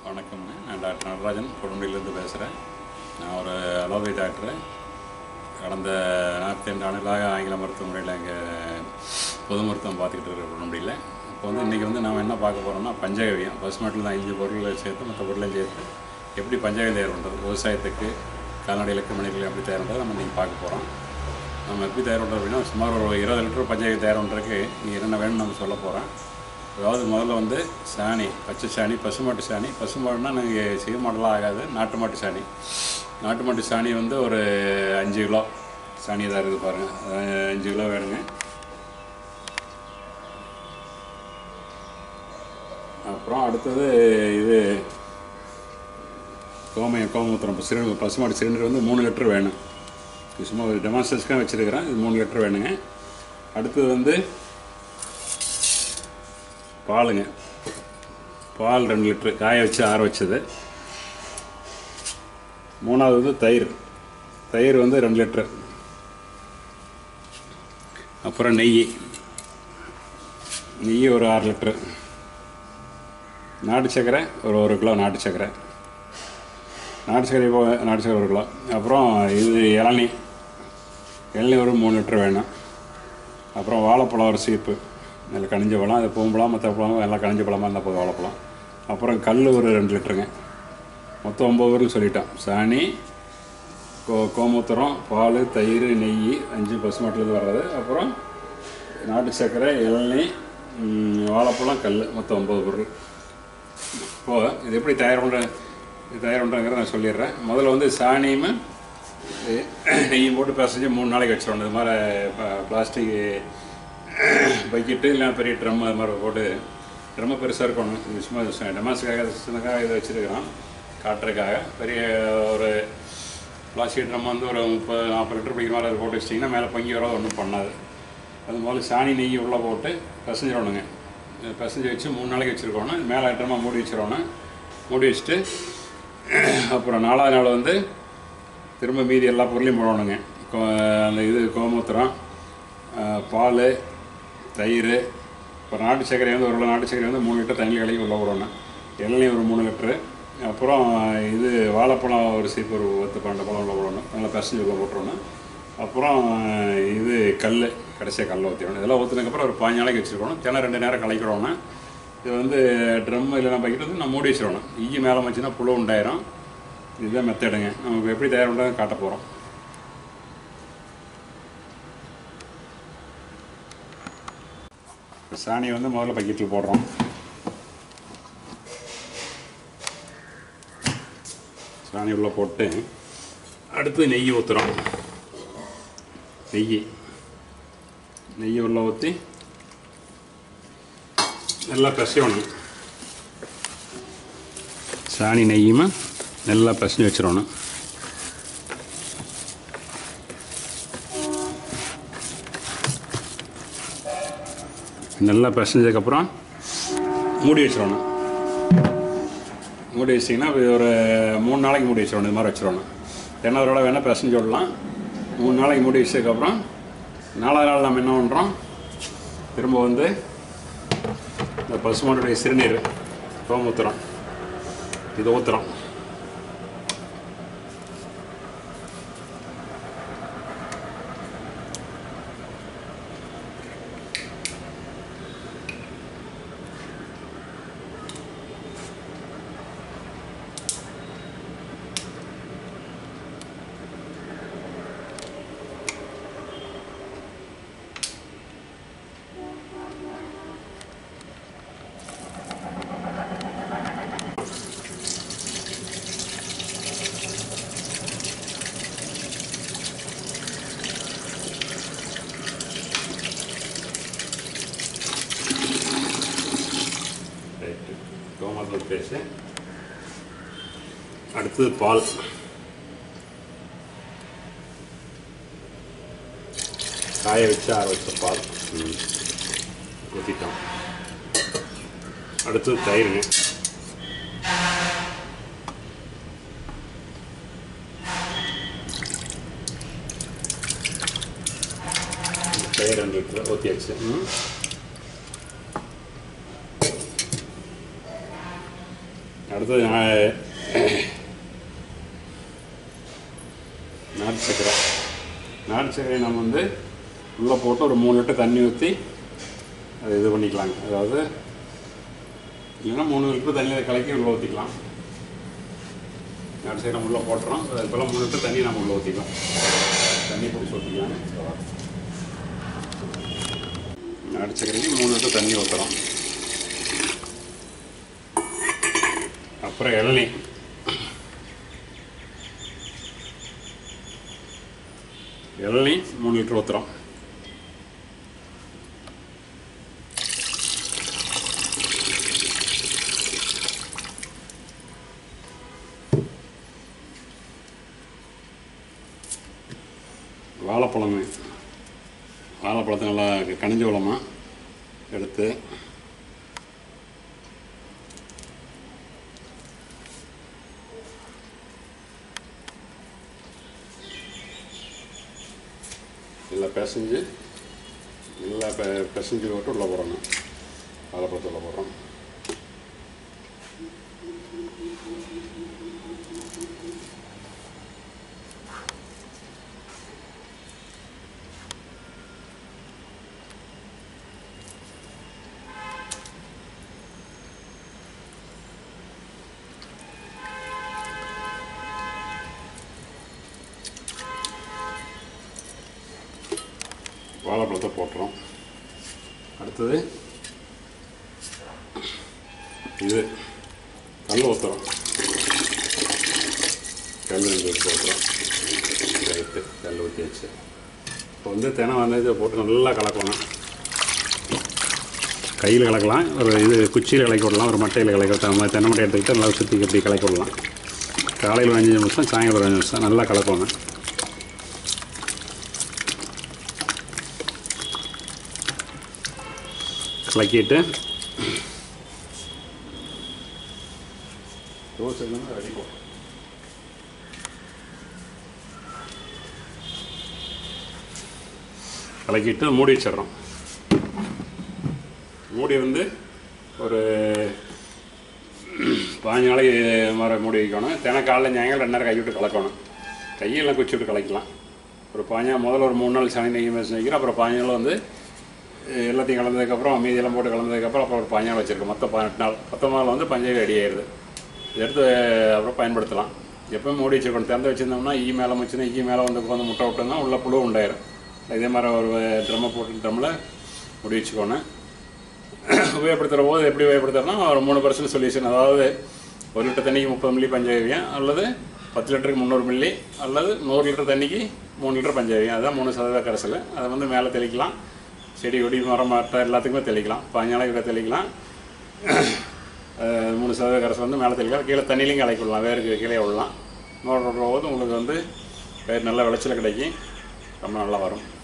வணக்கம்ங்க நான் டாக்டர் நடராஜன் கொடுமுடியிலேருந்து பேசுகிறேன் நான் ஒரு அலோபதி டாக்டரு கடந்த நாற்பத்தி ரெண்டு ஆண்டுகளாக ஆங்கில மருத்துவ முறையில் இங்கே பொது மருத்துவம் பார்த்துக்கிட்டு இருக்கிற கொடுமுடியில் இப்போ வந்து இன்றைக்கி வந்து நாம் என்ன பார்க்க போகிறோம்னா பஞ்சகவியம் பசுமாட்டில் தான் அஞ்சு பொருள்களை சேர்த்து மற்ற பொருளையும் சேர்த்து எப்படி பஞ்சகவியம் தயார் பண்ணுறது விவசாயத்துக்கு கால்நடைகளுக்கு மனிதர்களுக்கு எப்படி தயார் பண்ணுறது நம்ம இன்றைக்கி பார்க்க போகிறோம் நம்ம எப்படி தயார் பண்ணுறது அப்படின்னா சுமார் ஒரு இருபது லிட்டர் பஞ்சகவியம் தயார் பண்ணுறதுக்கு நீ என்னென்ன வேணும்னு நம்ம சொல்ல போகிறேன் அதாவது முதல்ல வந்து சாணி பச்சை சாணி பசுமாட்டு சாணி பசுமாடுனா நாங்கள் சிறு மாடெல்லாம் ஆகாது நாட்டு மாட்டு சாணி நாட்டு மாட்டு சாணி வந்து ஒரு அஞ்சு கிலோ சாணி தான் இருக்குது பாருங்கள் அஹ் அஞ்சு கிலோ வேணுங்க அப்புறம் அடுத்தது இது கோமயம் கோமூத்திரம் இப்போ சிலிண்டர் பசுமாட்டு சிலிண்டர் வந்து மூணு லிட்டர் வேணும் இது சும்மா ஒரு டெமான்ஸ்ட்ரேஷனுக்காக வச்சுருக்கிறேன் இது மூணு லிட்டர் வேணுங்க அடுத்தது வந்து பாலுங்க பால் ரெண்டு லிட்ரு காய வச்சு ஆற வச்சது மூணாவது வந்து தயிர் தயிர் வந்து ரெண்டு லிட்ரு அப்புறம் நெய் நெய் ஒரு ஆறு லிட்ரு நாட்டு சக்கரை ஒரு ஒரு கிலோ நாட்டு சக்கரை நாட்டு சக்கரை இப்போ நாட்டு சக்கரை ஒரு கிலோ அப்புறம் இது இளநீ இளநீ ஒரு மூணு லிட்டர் வேணும் அப்புறம் வாழைப்பழம் ஒரு சீப்பு நல்ல கனிஞ்ச பழம் அது பூம்பழம் மற்ற பழம் எல்லாம் கனிஞ்ச பழமாக இருந்தால் போதும் வாழைப்பழம் அப்புறம் கல் ஒரு ரெண்டு லிட்டருங்க மொத்தம் ஒம்பது பேருக்கு சொல்லிட்டோம் சாணி கோ கோமூத்திரம் பால் தயிர் நெய் அஞ்சு பசுமாட்டிலேருந்து வர்றது அப்புறம் நாட்டு சர்க்கரை இளநீ ம், வாழைப்பழம் கல் மொத்தம் ஒம்பது பொருள் இப்போது இது எப்படி தயார் பண்ணுற தயார் பண்ணுறங்கிறத நான் சொல்லிடுறேன் முதல்ல வந்து சாணியும் எ- நெய்யும் போட்டு பிசைஞ்சு மூணு நாளைக்கு வச்சிடணும் இது மாதிரி பிளாஸ்டிக் பக்கெட்டு இல்லை பெரிய ட்ரம் அது மாதிரி போட்டு ட்ரம்மு பெருசாக இருக்கணும் இது சும்மா டெமாஸுக்காக சின்னக்காக இதை வச்சுருக்கிறோம் காட்டுறதுக்காக பெரிய ஒரு பிளாஸ்டிக் ட்ரம் வந்து ஒரு முப்பது நாற்பது லிட்டர் பிடிக்கிற மாதிரி அதை போட்டு வச்சிட்டிங்கன்னா மேலே பொங்கி வர ஒன்றும் பண்ணாது அது முதல்ல சாணி நெய் உள்ளே போட்டு பிசைஞ்சிடணுங்க இது பிசைஞ்சு வச்சு மூணு நாளைக்கு வச்சுருக்கோணும் மேலே ட்ரம்மா மூடி வச்சிடணும் மூடி வச்சுட்டு அப்புறம் நாலாவது நாள் வந்து திரும்ப மீதி எல்லா பொருளையும் போடணுங்க கோ- அந்த இது கோமூத்திரம் பால் தயிர் அப்புறம் நாட்டு சர்க்கரை வந்து ஒரு கிலோ நாட்டு சர்க்கரை வந்து மூணு லிட்டர் தண்ணி கலக்கி உள்ள விடணும் இளநீ ஒரு மூணு லிட்டரு அப்புறம் இது வாழைப்பழம் ஒரு சீப்பு ஒரு பத்து பன்னெண்டு பழம் உள்ள விடணும் நல்லா பிசைஞ்சு உள்ள போட்டுறணும் அப்புறம் இது கல் கடைசியாக கல்லை ஊற்றிடணும் இதெல்லாம் ஊற்றினதுக்கப்புறம் ஒரு பாஞ்சு நாளைக்கு வச்சுருக்கணும் தினம் ரெண்டு நேரம் கலக்கிடணும் இது வந்து ட்ரம் இல்லைனா பக்கெட் வந்து நான் மூடி வச்சிடணும் ஈ மேலே வச்சுன்னா புழு உண்டாயிரும் இதுதான் மெத்தடுங்க நமக்கு எப்படி தயார் பண்ணுறது காட்ட போகிறோம் சாணியை வந்து முதல்ல பக்கெட்டில் போடுறோம் சாணி உள்ள போட்டு அடுத்து நெய் ஊற்றுறோம் நெய் நெய் உள்ள ஊற்றி நல்லா பிசையணும் சாணி நெய்யுமா நல்லா பிசைஞ்சு வச்சிடணும் நல்லா பிசைஞ்சதுக்கப்புறம் மூடி வச்சிடணும் மூடி வச்சிட்டிங்கன்னா இது ஒரு மூணு நாளைக்கு மூடி வச்சிடணும் இது மாதிரி வச்சிடணும் தென்னவரோட வேணால் பிசைஞ்சு விடலாம் மூணு நாளைக்கு மூடி வச்சதுக்கப்புறம் நாலாவது நாள் நம்ம என்ன பண்ணுறோம் திரும்ப வந்து இந்த பசுமாட்டுடைய சிறுநீர் கோமூத்திரம் இது ஊற்றுறோம் ரைட்டு கோமத்தில் பேசு அடுத்தது பால் காய வச்சு ஆற வச்ச பால் ம். ஊற்றிட்டோம் அடுத்தது தயிருங்க தயிர் ரெண்டு லிட்டர் ஊற்றியாச்சு ம் அடுத்தது நா- நாட்டு சக்கரை நாட்டு சக்கரை நம்ம வந்து உள்ளே போட்டு ஒரு மூணு லிட்டர் தண்ணி ஊற்றி அதை இது பண்ணிக்கலாங்க அதாவது இல்லைன்னா மூணு லிட்டர் தண்ணியில் கலக்கி உள்ளே ஊற்றிக்கலாம் நாட்டு சக்கரை நம்ம உள்ளே போட்டுறோம் அதுக்கெல்லாம் மூணு லிட்டர் தண்ணி நம்ம உள்ளே ஊற்றிக்கலாம் தண்ணி பிடிச்சி ஊற்றிக்கலாம் நாட்டு சக்கரைக்கு மூணு லிட்டர் தண்ணி ஊற்றுறோம் அப்புறம் இளநீ இளநீ மூணு லிட்டர் ஊற்றுறோம் வாழைப்பழம் வாழைப்பழத்தை நல்லா கனிஞ்ச பழமா எடுத்து நல்லா பிசைஞ்சு நல்லா பெ பிசைஞ்சு விட்டு உள்ளே போடணும் வாழைப்பழத்தை உள்ள போடுறோம் வாழைப்பழத்தை போட்டுறோம் அடுத்தது இது கல் ஊற்றுறோம் கல் ரெண்டு ஊற்றி ஊற்றுறோம் ரைட்டு கல் ஊற்றி வச்சு இப்போ வந்து தினம் வந்து இதை போட்டு நல்லா கலக்கணும் கையில் கலக்கலாம் ஒரு இது குச்சியில் கலக்கி விடலாம் ஒரு மட்டையில் கலக்கி விட்டா மாதிரி தென்னை மட்டை எடுத்துக்கிட்டு நல்லா சுற்றி கட்டி கலக்கி விடலாம் காலையில் ஒரு அஞ்சு நிமிஷம் சாயங்காலம் ஒரு அஞ்சு நிமிஷம் நல்லா கலக்கணும் கலக்கிட்டு தோசை ரெடி போடும் கலக்கிட்டு மூடி வச்சிடுறோம் மூடி வந்து ஒரு பாஞ்சு நாளைக்கு மாதிரி மூடி வைக்கணும் தினம் காலைல ஞாயிறு ரெண்டு நேரம் கை விட்டு கலக்கணும் கையெல்லாம் குச்சி விட்டு கலக்கலாம் ஒரு பாஞ்சா முதல்ல ஒரு மூணு நாள் சனி நெய் மேசம் வைக்கிறோம் அப்புறம் பாஞ்சு நாள் வந்து அஹ், எல்லாத்தையும் கலந்ததுக்கப்புறம் மீதியெல்லாம் போட்டு கலந்ததுக்கப்புறம் அப்புறம் ஒரு பாஞ்சு நாள் வச்சுருக்கோம் மொத்தம் பதினெட்டு நாள் பத்தொம்பது நாள் வந்து பஞ்சை ரெடி ஆயிடுது இதை எடுத்து அப்புறம் பயன்படுத்தலாம் எப்பவும் மூடி வச்சுருக்கணும் திறந்து வச்சுருந்தோம்னா ஈ மேலே முச்சுன்னா ஈ மேலே வந்து உட்காந்து முட்டை விட்டோம்னா உள்ள புழு உண்டாயிரும் இதே மாதிரி ஒரு ட்ரம்மை போட்டு ட்ரம்மில் முடி வச்சுக்கோணும் உபயோகப்படுத்துகிற போது எப்படி உபயோகப்படுத்துறோம்னா ஒரு மூணு பர்சன்ட் சொல்யூஷன் அதாவது ஒரு லிட்டர் தண்ணிக்கு முப்பது மில்லி பஞ்சகவியம் அல்லது பத்து லிட்டருக்கு முந்நூறு மில்லி அல்லது நூறு லிட்டர் தண்ணிக்கு மூணு லிட்டர் பஞ்சகவியம் அதுதான் மூணு சதவீத கரைசல் அதை வந்து மேலே தெளிக்கலாம் செடி கொடி மரம் மட்டை எல்லாத்துக்குமே தெளிக்கலாம் பாஞ்சு நாளைக்கு தெளிக்கலாம் அஹ் மூணு சதவீத கரைசல் வந்து மேலே தெளிக்கலாம் கீழே தண்ணிலையும் கலக்கி விடலாம் வேருக்கு கீழே விடலாம் நோடுற போது உங்களுக்கு வந்து வேறு நல்ல விளைச்சல் கிடைக்கும் ரொம்ப நல்லா வரும்